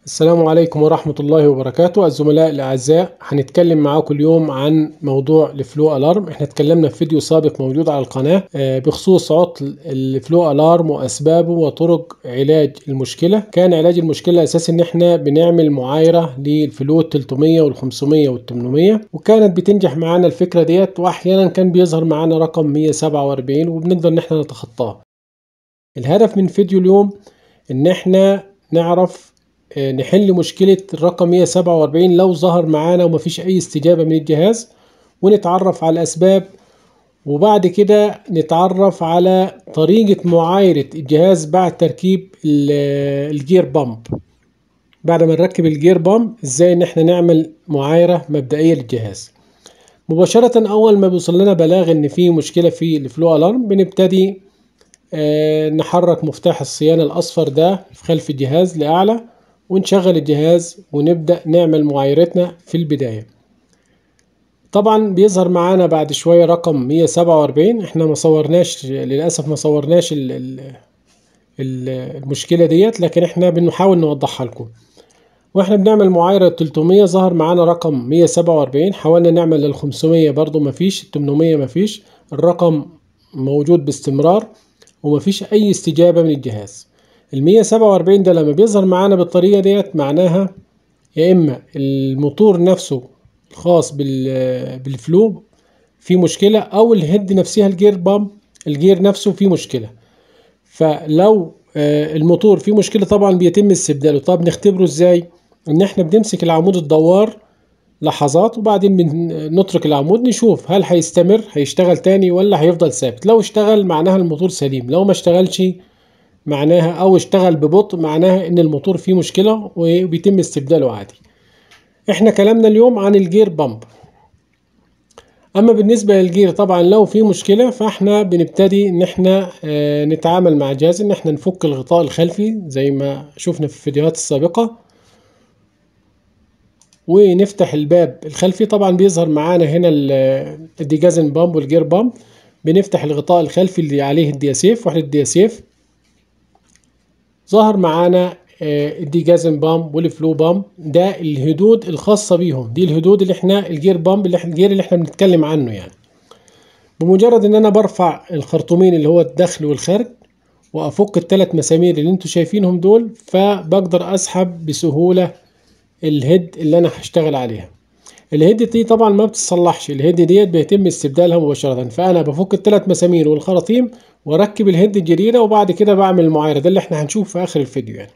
السلام عليكم ورحمة الله وبركاته الزملاء الأعزاء هنتكلم معاكم اليوم عن موضوع الفلو ألارم احنا اتكلمنا في فيديو سابق موجود على القناة آه، بخصوص عطل الفلو ألارم وأسبابه وطرق علاج المشكلة كان علاج المشكلة أساس إن احنا بنعمل معايرة للفلو 300 وال 500 وال 800 وكانت بتنجح معانا الفكرة ديت وأحيانا كان بيظهر معانا رقم 147 وبنقدر إن احنا نتخطاه الهدف من فيديو اليوم إن احنا نعرف آه، نحل مشكلة الرقم 147 لو ظهر معانا ومفيش أي استجابة من الجهاز ونتعرف على الأسباب وبعد كده نتعرف على طريقة معايرة الجهاز بعد تركيب ال- الجير بامب بعد ما نركب الجير بامب ازاي ان احنا نعمل معايرة مبدئية للجهاز مباشرة أول ما بيوصل لنا بلاغ إن في مشكلة في الفلو ألارم بنبتدي آه، نحرك مفتاح الصيانة الأصفر ده في خلف الجهاز لأعلى ونشغل الجهاز ونبدأ نعمل معايرتنا في البداية طبعا بيظهر معانا بعد شوية رقم 147 احنا ما صورناش للأسف ما صورناش ال- ال- ال- المشكلة ديت لكن احنا بنحاول نوضحها لكم واحنا بنعمل معايرة 300 ظهر معانا رقم 147 حاولنا نعمل لل 500 برضو مفيش 800 مفيش الرقم موجود باستمرار ومفيش أي استجابة من الجهاز ال 147 ده لما بيظهر معانا بالطريقة ديت معناها يا إما الموتور نفسه الخاص بال بالفلو في مشكلة أو الهيد نفسها الجير بامب الجير نفسه فيه مشكلة فلو آه، الموتور فيه مشكلة طبعا بيتم استبداله طب نختبره ازاي ان احنا بنمسك العمود الدوار لحظات وبعدين بنترك العمود نشوف هل هيستمر هيشتغل تاني ولا هيفضل ثابت لو اشتغل معناها الموتور سليم لو ما اشتغلش معناها او اشتغل ببطء معناها ان الموتور فيه مشكلة وبيتم استبداله عادي احنا كلامنا اليوم عن الجير بامب اما بالنسبة للجير طبعا لو في مشكلة فاحنا بنبتدي ان احنا آه، نتعامل مع جهاز ان احنا نفك الغطاء الخلفي زي ما شفنا في الفيديوهات السابقة ونفتح الباب الخلفي طبعا بيظهر معانا هنا ال- الديجازن بامب والجير بامب بنفتح الغطاء الخلفي اللي عليه الدياسيف وحدة الدياسيف ظهر معانا آه، الديجازن بامب والفلو بامب ده الهدود الخاصة بيهم دي الهدود اللي احنا الجير بامب اللي احنا الجير اللي احنا بنتكلم عنه يعني بمجرد ان انا برفع الخرطومين اللي هو الدخل والخارج وافك الثلاث مسامير اللي انتوا شايفينهم دول فبقدر اسحب بسهولة الهيد اللي انا هشتغل عليها الهيد دي طبعا ما بتصلحش الهيد ديت بيتم استبدالها مباشرة فانا بفك الثلاث مسامير والخراطيم واركب الهيد الجديدة وبعد كده بعمل المعايرة ده اللي احنا هنشوف في اخر الفيديو يعني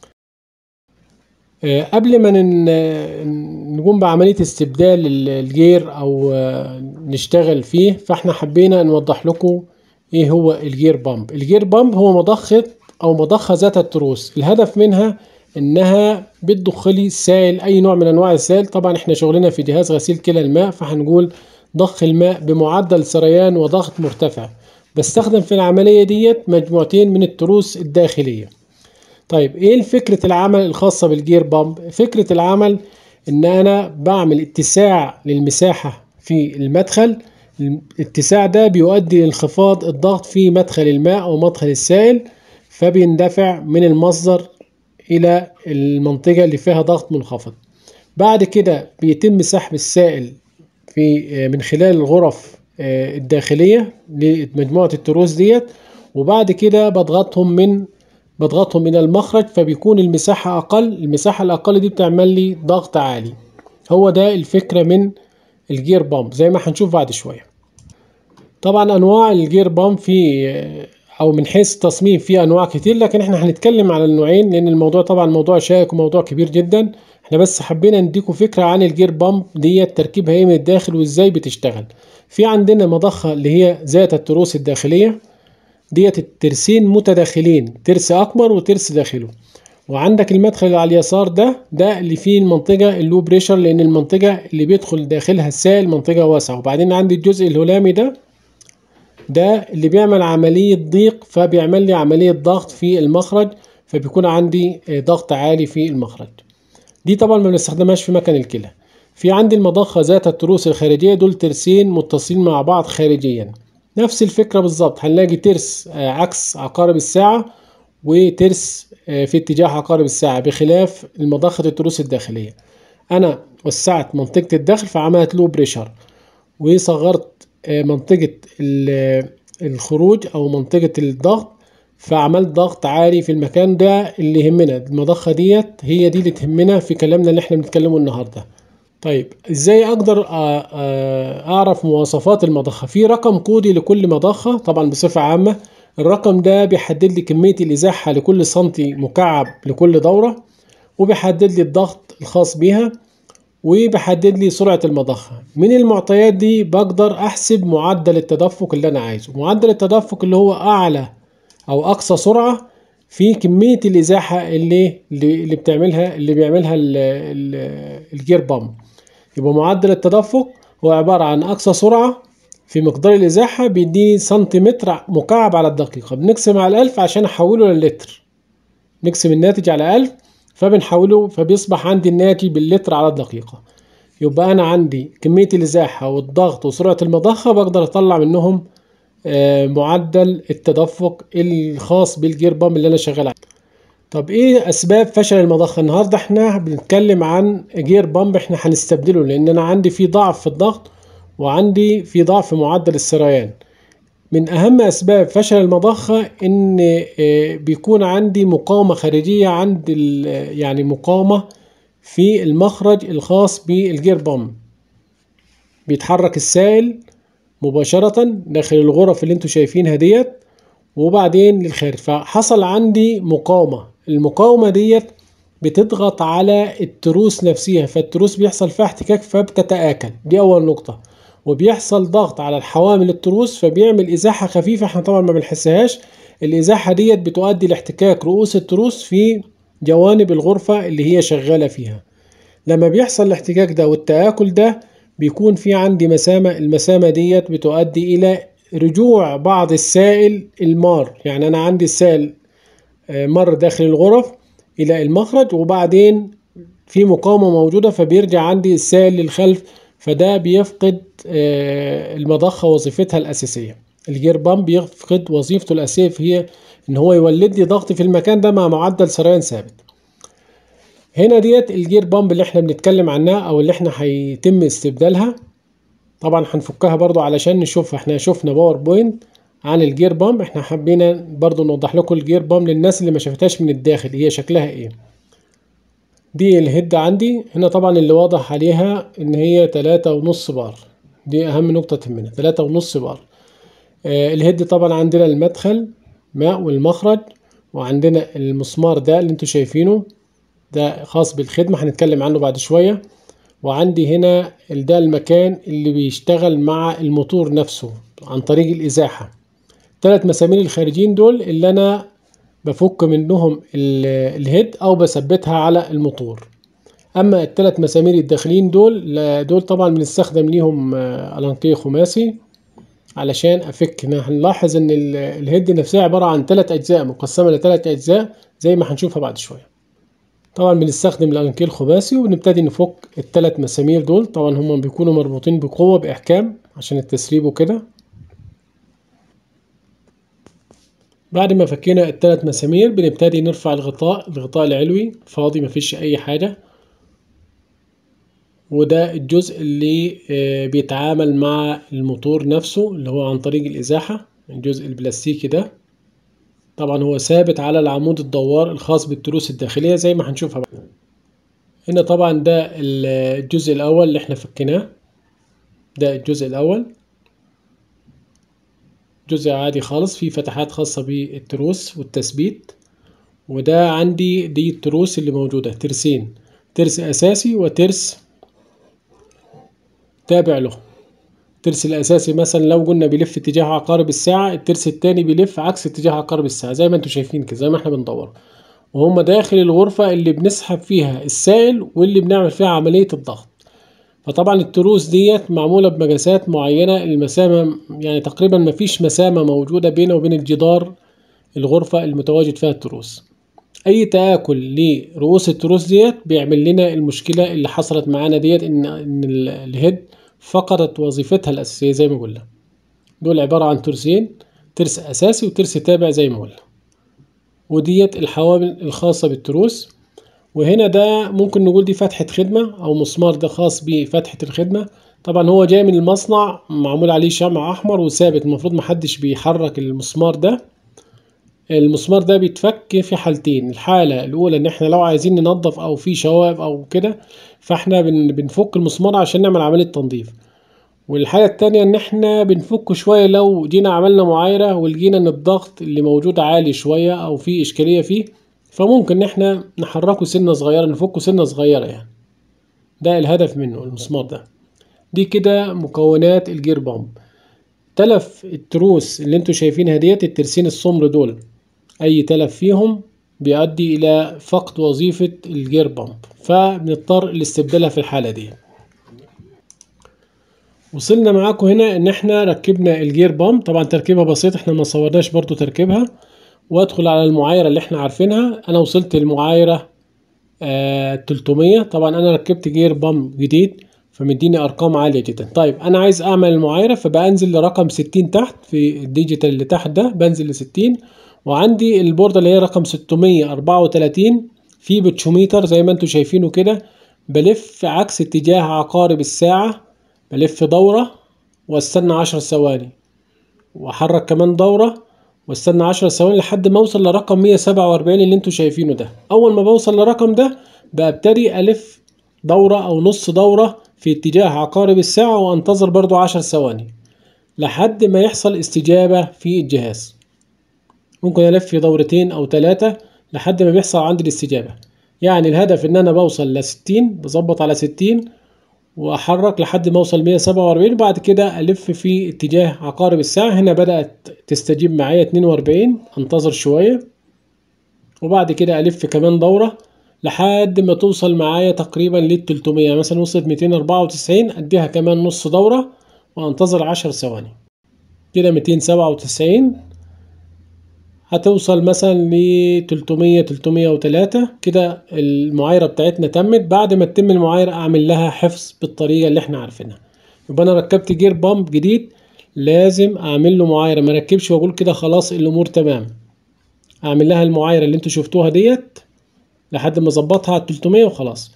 آه، قبل ما نن- نقوم بعملية استبدال ال- الجير أو آه، نشتغل فيه فاحنا حبينا نوضح لكم إيه هو الجير بامب الجير بامب هو مضخة أو مضخة ذات التروس الهدف منها إنها بتضخ لي سائل أي نوع من أنواع السائل طبعا إحنا شغلنا في جهاز غسيل كلى الماء فهنقول ضخ الماء بمعدل سريان وضغط مرتفع بستخدم في العملية ديت مجموعتين من التروس الداخلية طيب ايه فكرة العمل الخاصة بالجير بامب فكرة العمل ان انا بعمل اتساع للمساحة في المدخل الاتساع ده بيؤدي لانخفاض الضغط في مدخل الماء او مدخل السائل فبيندفع من المصدر الى المنطقة اللي فيها ضغط منخفض بعد كده بيتم سحب السائل في من خلال الغرف آه، الداخلية لمجموعة التروس ديت وبعد كده بضغطهم من بضغطهم من المخرج فبيكون المساحة أقل المساحة الأقل دي بتعمل لي ضغط عالي هو ده الفكرة من الجير بامب زي ما هنشوف بعد شوية طبعا أنواع الجير بامب في أو من حيث التصميم في أنواع كتير لكن احنا هنتكلم على النوعين لأن الموضوع طبعا موضوع شائك وموضوع كبير جدا احنا بس حبينا نديكم فكرة عن الجير بامب ديت تركيبها ايه من الداخل وازاي بتشتغل في عندنا مضخة اللي هي ذات التروس الداخلية ديت الترسين متداخلين ترس اكبر وترس داخله وعندك المدخل اللي على اليسار ده ده اللي فيه المنطقة اللو بريشر لأن المنطقة اللي بيدخل داخلها السائل منطقة واسعة وبعدين عندي الجزء الهلامي ده ده اللي بيعمل عملية ضيق فبيعمل لي عملية ضغط في المخرج فبيكون عندي آه، ضغط عالي في المخرج دي طبعا ما بنستخدمهاش في مكان الكلى في عندي المضخة ذات التروس الخارجية دول ترسين متصلين مع بعض خارجيا نفس الفكرة بالظبط هنلاقي ترس آه، عكس عقارب الساعة وترس في اتجاه عقارب الساعة بخلاف المضخة التروس الداخلية أنا وسعت منطقة الدخل فعملت له بريشر وصغرت منطقة الخروج أو منطقة الضغط فعملت ضغط عالي في المكان ده اللي يهمنا المضخة ديت هي دي اللي تهمنا في كلامنا اللي احنا بنتكلمه النهاردة طيب ازاي اقدر اعرف مواصفات المضخة في رقم كودي لكل مضخة طبعا بصفة عامة الرقم ده بيحدد لي كمية الازاحة لكل سنتي مكعب لكل دورة وبيحدد لي الضغط الخاص بيها وبيحدد لي سرعة المضخة من المعطيات دي بقدر احسب معدل التدفق اللي انا عايزه معدل التدفق اللي هو اعلى او اقصى سرعة في كمية الازاحة اللي اللي بتعملها اللي بيعملها الجير بامب يبقى معدل التدفق هو عبارة عن اقصى سرعة في مقدار الازاحة بيديني سنتيمتر مكعب على الدقيقة بنقسم على الالف عشان احوله للتر نقسم الناتج على الف فبنحوله فبيصبح عندي الناتج باللتر على الدقيقة يبقى أنا عندي كمية الإزاحة والضغط وسرعة المضخة بقدر أطلع منهم معدل التدفق الخاص بالجير بامب اللي أنا شغال عليه. طب إيه أسباب فشل المضخة؟ النهاردة إحنا بنتكلم عن جير بامب إحنا هنستبدله لأن أنا عندي في ضعف في الضغط وعندي في ضعف في معدل السريان. من أهم أسباب فشل المضخة إن بيكون عندي مقاومة خارجية عند يعني مقاومة في المخرج الخاص بالجير بامب بيتحرك السائل مباشرة داخل الغرف اللي انتوا شايفينها ديت وبعدين للخارج فحصل عندي مقاومة المقاومة ديت بتضغط على التروس نفسها فالتروس بيحصل فيها احتكاك فبتتآكل دي أول نقطة وبيحصل ضغط على الحوامل التروس فبيعمل ازاحه خفيفه احنا طبعا ما بنحسهاش الازاحه ديت بتؤدي لاحتكاك رؤوس التروس في جوانب الغرفه اللي هي شغاله فيها لما بيحصل الاحتكاك ده والتآكل ده بيكون في عندي مسامة المسامة ديت بتؤدي إلى رجوع بعض السائل المار يعني أنا عندي السائل مر داخل الغرف إلى المخرج وبعدين في مقاومة موجودة فبيرجع عندي السائل للخلف فده بيفقد المضخة وظيفتها الأساسية الجير بامب بيفقد وظيفته الأساسية هي إن هو يولد لي ضغط في المكان ده مع معدل سريان ثابت هنا ديت الجير بامب اللي احنا بنتكلم عنها أو اللي احنا هيتم استبدالها طبعا هنفكها برضو علشان نشوف احنا شفنا باوربوينت عن الجير بامب احنا حبينا برضو نوضح لكم الجير بامب للناس اللي ما شافتهاش من الداخل هي شكلها ايه دي الهيد عندي هنا طبعا اللي واضح عليها ان هي تلاتة ونص بار دي اهم نقطة تهمنا تلاتة ونص بار آه الهيد طبعا عندنا المدخل ماء والمخرج وعندنا المسمار ده اللي انتوا شايفينه ده خاص بالخدمة هنتكلم عنه بعد شوية وعندي هنا ده المكان اللي بيشتغل مع الموتور نفسه عن طريق الإزاحة الثلاث مسامير الخارجين دول اللي أنا بفك منهم الهيد أو بثبتها على الموتور أما الثلاث مسامير الداخلين دول دول طبعا بنستخدم ليهم ألانكيه خماسي علشان أفك هنلاحظ إن الهيد نفسها عبارة عن ثلاث أجزاء مقسمة لثلاث أجزاء زي ما هنشوفها بعد شوية طبعا بنستخدم الأنكيل الخباسي وبنبتدي نفك الثلاث مسامير دول طبعا هما بيكونوا مربوطين بقوة بإحكام عشان التسريب وكده بعد ما فكينا الثلاث مسامير بنبتدي نرفع الغطاء الغطاء العلوي فاضي مفيش أي حاجة وده الجزء اللي بيتعامل مع الموتور نفسه اللي هو عن طريق الإزاحة الجزء البلاستيكي ده طبعا هو ثابت على العمود الدوار الخاص بالتروس الداخلية زي ما هنشوفها بقى. هنا طبعا ده الجزء الأول اللي احنا فكيناه ده الجزء الأول جزء عادي خالص فيه فتحات خاصة بالتروس والتثبيت وده عندي دي التروس اللي موجودة ترسين ترس أساسي وترس تابع له الترس الأساسي مثلا لو قلنا بيلف اتجاه عقارب الساعة الترس التاني بيلف عكس اتجاه عقارب الساعة زي ما انتم شايفين كده زي ما احنا بندور وهم داخل الغرفة اللي بنسحب فيها السائل واللي بنعمل فيها عملية الضغط فطبعا التروس ديت معمولة بمقاسات معينة المسامة يعني تقريبا مفيش مسامة موجودة بينه وبين الجدار الغرفة المتواجد فيها التروس أي تآكل لرؤوس التروس ديت بيعمل لنا المشكلة اللي حصلت معانا ديت إن إن الهيد فقدت وظيفتها الأساسية زي ما قلنا دول عبارة عن ترسين ترس أساسي وترس تابع زي ما قلنا وديت الحوامل الخاصة بالتروس وهنا ده ممكن نقول دي فتحة خدمة أو مسمار ده خاص بفتحة الخدمة طبعا هو جاي من المصنع معمول عليه شمع أحمر وثابت المفروض محدش بيحرك المسمار ده المسمار ده بيتفك في حالتين الحالة الأولى إن إحنا لو عايزين ننظف أو في شوائب أو كده فإحنا بن بنفك المسمار عشان نعمل عملية تنظيف والحاجة التانية إن إحنا بنفكه شوية لو جينا عملنا معايرة ولقينا إن الضغط اللي موجود عالي شوية أو في إشكالية فيه فممكن إن إحنا نحركه سنة صغيرة نفكه سنة صغيرة يعني ده الهدف منه المسمار ده دي كده مكونات الجير بامب تلف التروس اللي انتوا شايفينها ديت الترسين السمر دول اي تلف فيهم بيؤدي الى فقد وظيفة الجير بامب فبنضطر لاستبدالها في الحالة دي وصلنا معاكم هنا ان احنا ركبنا الجير بامب طبعا تركيبها بسيط احنا ما صورناش برضو تركيبها وادخل على المعايرة اللي احنا عارفينها انا وصلت للمعايرة آه 300 طبعا انا ركبت جير بامب جديد فمديني ارقام عاليه جدا طيب انا عايز اعمل المعايره فبنزل لرقم 60 تحت في الديجيتال اللي تحت ده بنزل ل 60 وعندي البورده اللي هي رقم 634 في بتشوميتر زي ما انتم شايفينه كده بلف عكس اتجاه عقارب الساعه بلف دوره واستنى 10 ثواني واحرك كمان دوره واستنى 10 ثواني لحد ما اوصل لرقم 147 اللي انتم شايفينه ده اول ما بوصل للرقم ده ببتدي الف دورة أو نص دورة في اتجاه عقارب الساعة وانتظر برضو عشر ثواني لحد ما يحصل استجابة في الجهاز ممكن ألف دورتين أو ثلاثة لحد ما بيحصل عندي الاستجابة يعني الهدف إن أنا بوصل لستين بظبط على ستين وأحرك لحد ما أوصل مية سبعة وأربعين وبعد كده ألف في اتجاه عقارب الساعة هنا بدأت تستجيب معايا اتنين وأربعين أنتظر شوية وبعد كده ألف كمان دورة لحد ما توصل معايا تقريبا لل 300 مثلا وصلت 294 اديها كمان نص دورة وانتظر 10 ثواني كده 297 هتوصل مثلا ل 300 303 كده المعايرة بتاعتنا تمت بعد ما تتم المعايرة اعمل لها حفظ بالطريقة اللي احنا عارفينها يبقى انا ركبت جير بامب جديد لازم اعمل له معايرة ما ركبش واقول كده خلاص الامور تمام اعمل لها المعايرة اللي انتوا شفتوها ديت لحد ما اظبطها على 300 وخلاص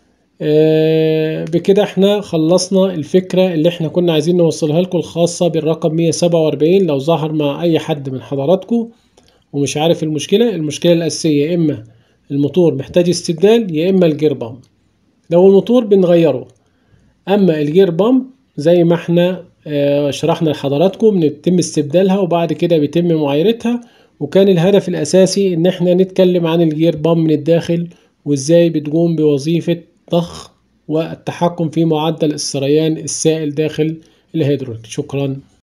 آه بكده احنا خلصنا الفكرة اللي احنا كنا عايزين نوصلها لكم الخاصة بالرقم 147 لو ظهر مع اي حد من حضراتكم ومش عارف المشكلة المشكلة الاساسية يا اما الموتور محتاج استبدال يا اما الجير بامب لو الموتور بنغيره اما الجير بامب زي ما احنا آه شرحنا لحضراتكم بيتم استبدالها وبعد كده بيتم معايرتها وكان الهدف الأساسي إن احنا نتكلم عن الجير بام من الداخل وإزاي بتقوم بوظيفة ضخ والتحكم في معدل السريان السائل داخل الهيدروليك شكرا